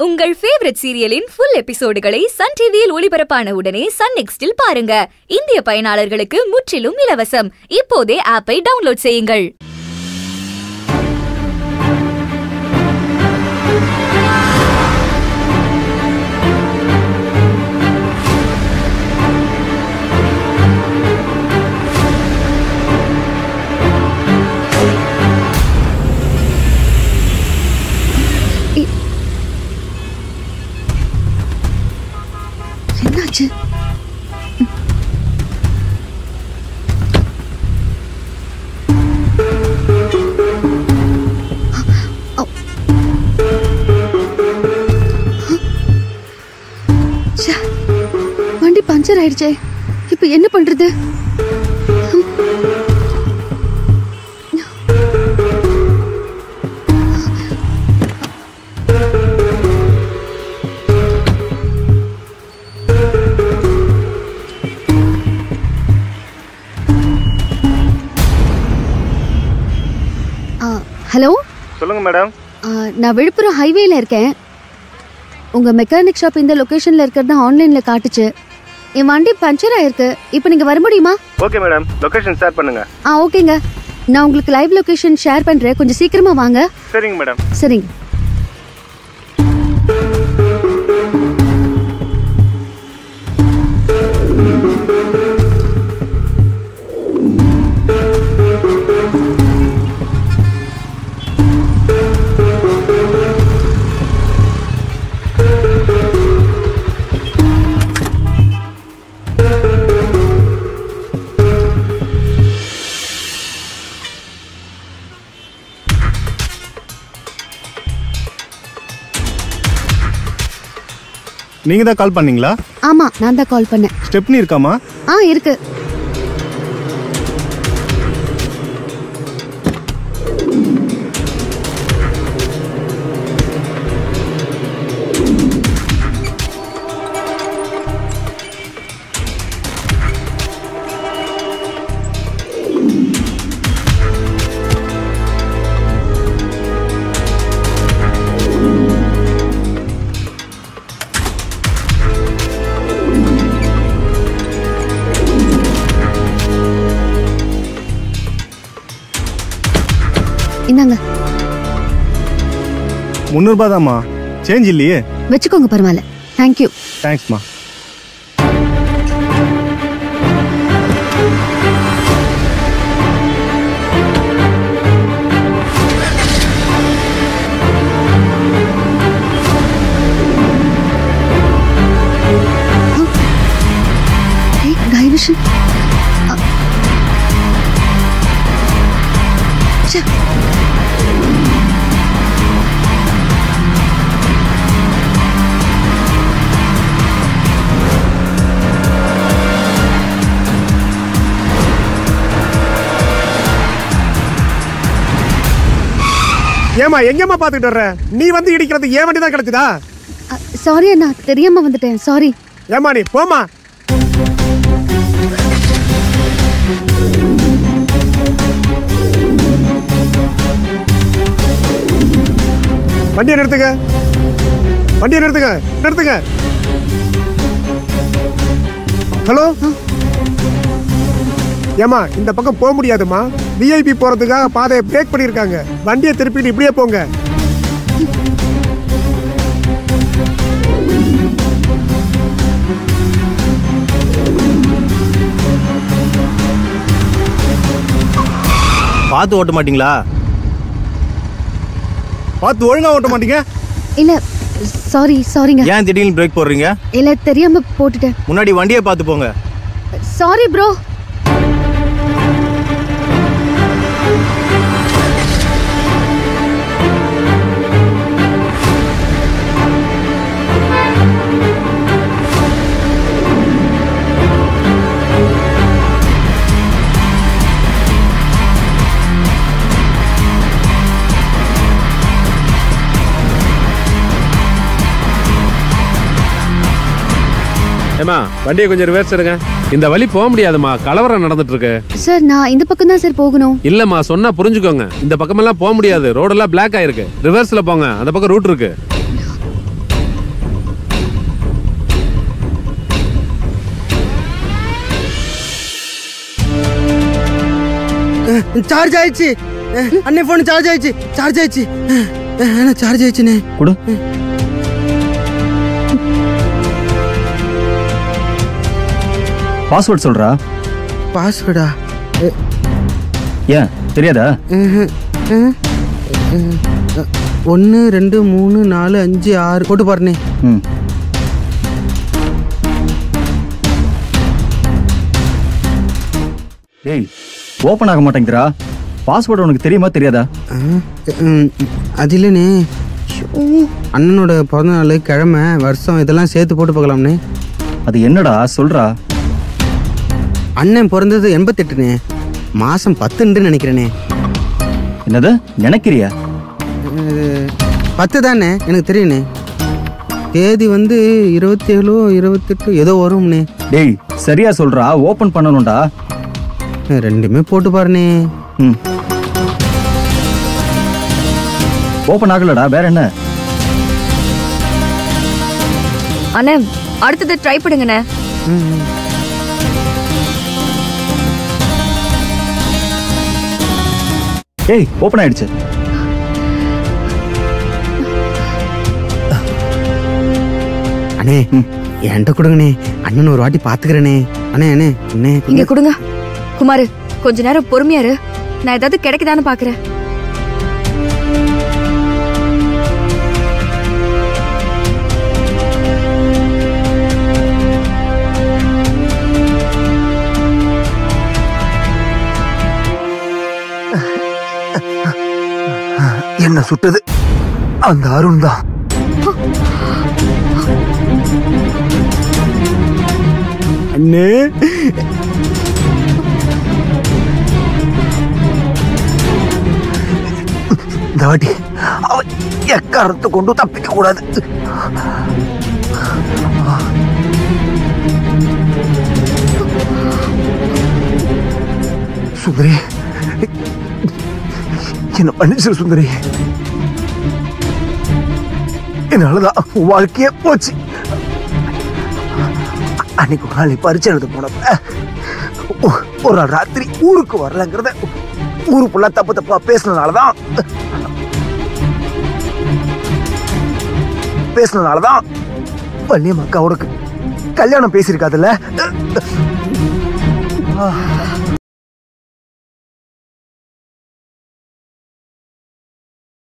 உங்கள் ஃபேவரட் சீரியலின் ஃபுல் எபிசோடுகளை சன் டிவியில் ஒளிபரப்பான உடனே சன் நெக்ஸ்டில் பாருங்க இந்திய பயனாளர்களுக்கு முற்றிலும் இலவசம் இப்போதே ஆப்பை டவுன்லோட் செய்யுங்கள் என்னாச்சு ச்சே, வண்டி பஞ்சர் ஆயிடுச்சே இப்ப என்ன பண்றது ஆ, ஹலோ சொல்லுங்க மேடம் ஆ, நான் விழுப்புரம் ஹைவேல இருக்கேன் உங்க மெக்கானிக் ஷாப் இந்த லொகேஷன்ல இருக்கிறது ஆன்லைன்ல காட்டுச்சு என் வண்டி பஞ்சர் ஆயிருக்கு இப்போ நீங்க வர முடியுமா ஓகே மேடம் லொகேஷன் ஷேர் பண்ணுங்க ஆ ஓகேங்க நான் உங்களுக்கு லைவ் லொகேஷன் ஷேர் பண்றேன் கொஞ்சம் சீக்கிரமா வாங்க சரிங்க மேடம் சரிங்க நீங்க தான் கால் பண்ணீங்களா ஆமா நான் தான் கால் பண்ணேன் ஸ்டெப்னி இருக்காமா ஆ இருக்கு இந்தாங்க முந்நூறுபா தாம்மா சேஞ்ச் இல்லையே வச்சுக்கோங்க பரவாயில்ல தேங்க்யூ தேங்க்ஸ்மா ஏய் டைவர்ஷன் ஏமா எங்கேம்மா பாத்துக்கிட்டு வர்ற நீ வந்து இடிக்கிறது ஏன் வண்டி தான் கிடைச்சதா சாரி அண்ணா தெரியாம வந்துட்டேன் சாரி ஏமா நீ போமா வண்டியை நிறுத்துங்க வண்டியை நிறுத்துங்க நிறுத்துங்க ஹலோ ஏமா இந்த பக்கம் போக முடியாதுமா விஐபி போறதுக்காக பாதையை பிரேக் பண்ணியிருக்காங்க வண்டியை திருப்பிட்டு இப்படியே போங்க பார்த்து ஓட்ட மாட்டீங்களா பார்த்து ஒழுங்கா ஓட்ட மாட்டீங்க இல்ல சாரி சாரிங்க ஏன் திடீர்னு பிரேக் போடுறீங்க இல்ல தெரியாம போட்டுட்டேன் முன்னாடி வண்டியை பார்த்து போங்க சாரி ப்ரோ ஏமா வண்டியை கொஞ்சம் ரிவர்ஸ் எடுங்க இந்த வழி போக முடியாதுமா கலவரம் நடந்துட்டு இருக்கு சார் நான் இந்த பக்கம் தான் சார் போகணும் இல்லம்மா சொன்னா புரிஞ்சுக்கோங்க இந்த பக்கமெல்லாம் போக முடியாது ரோடெல்லாம் பிளாக் ஆயிருக்கு ரிவர்ஸ்ல போங்க அந்த பக்கம் ரூட் இருக்கு சார்ஜ் ஆயிடுச்சு அஹ், அண்ணே ஃபோன் சார்ஜ் ஆயிடுச்சு சார்ஜ் ஆயிடுச்சு அஹ், அஹ், அண்ணே சார்ஜ் ஆயிடுச்சுண்ணே கொடு பாஸ்வேர்ட் சொல்றா பாஸ்வேர்டா ஏன் தெரியாதா ஒன்று ரெண்டு மூணு நாலு அஞ்சு ஆறு போட்டு பாருண்ணே ம் ஏய் ஓப்பன் ஆக மாட்டேங்குதுடா பாஸ்வேர்டு உனக்கு தெரியுமா தெரியாதா அஹ், ம், அது இல்லைண்ணே ஷோ, அண்ணனோட பிறந்த நாள் கிழமை வருஷம் இதெல்லாம் சேர்த்து போட்டு பார்க்கலாம்ண்ணே அது என்னடா சொல்றா அண்ணன் பிறந்தது எண்பத்தெட்டுண்ணே மாதம் பத்துன்னு நினைக்கிறேனே என்னது நினைக்கிறியா அஹ், பத்து தானே எனக்கு தெரியுண்ணே தேதி வந்து இருபத்தேழோ இருபத்தெட்டு ஏதோ வரும்ண்ணே டேய் சரியா சொல்றா ஓப்பன் பண்ணணும்டா அஹ், ரெண்டுமே போட்டு பாருண்ணே ம் ஓப்பன் ஆகலடா வேற என்ன அண்ணே அடுத்தது ட்ரை பண்ணுங்கண்ணே ம், ஏய் ஓப்பன் ஆயிடுச்சு அண்ணே என்கிட்ட கொடுங்கண்ணே அண்ணன் ஒரு வாட்டி பார்த்துக்கிறேனே அண்ணே அண்ணே அண்ணே இங்க கொடுங்க குமாரு கொஞ்ச நேரம் பொறுமையா இரு நான் ஏதாவது கிடைக்குதான்னு பாக்குறேன் என்ன சுட்டது அந்த அருண் தான் அண்ணே இந்த வாட்டி அவன் எக்காரத்தை கொண்டு தப்பிக்க கூடாது சுந்தரி என்ன மன்னிச்சிரு சுந்தரி என்னாலதான் உன் வாழ்க்கையே போச்சு அன்னைக்கு ஒரு நாள் நீ பரிச்சை எழுத போனப்ப ஒ- ஒரு நாள் ராத்திரி ஊருக்கு வரலங்கிறத ஊரு ஃபுல்லா தப்பு தப்பா பேசினதுனாலதான் பேசினதுனாலதான் வள்ளியம் அக்கா உனக்கு கல்யாணம் பேசியிருக்காதுல்ல